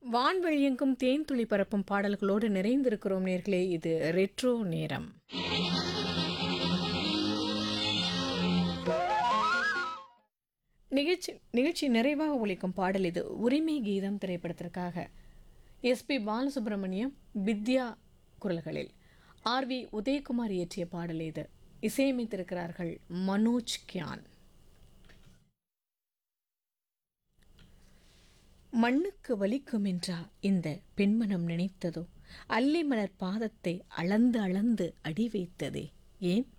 வான்வெளியெங்கும் தேன் துளி பரப்பும் பாடல்களோடு நிறைந்திருக்கிறோம் நேர்களே இது ரெட்ரோ நேரம் நிகழ்ச்சி நிகழ்ச்சி நிறைவாக ஒலிக்கும் பாடல் இது உரிமை கீதம் திரைப்படத்திற்காக எஸ்பி பாலசுப்ரமணியம் வித்யா குரல்களில் ஆர் வி உதயகுமார் இயற்றிய பாடல் இது இசையமைத்திருக்கிறார்கள் மனோஜ் கியான் மண்ணுக்கு வலிக்கும் என்றா இந்த பெண்மனம் நினைத்ததோ அல்லி மலர் பாதத்தை அளந்து அளந்து அடி வைத்ததே ஏன்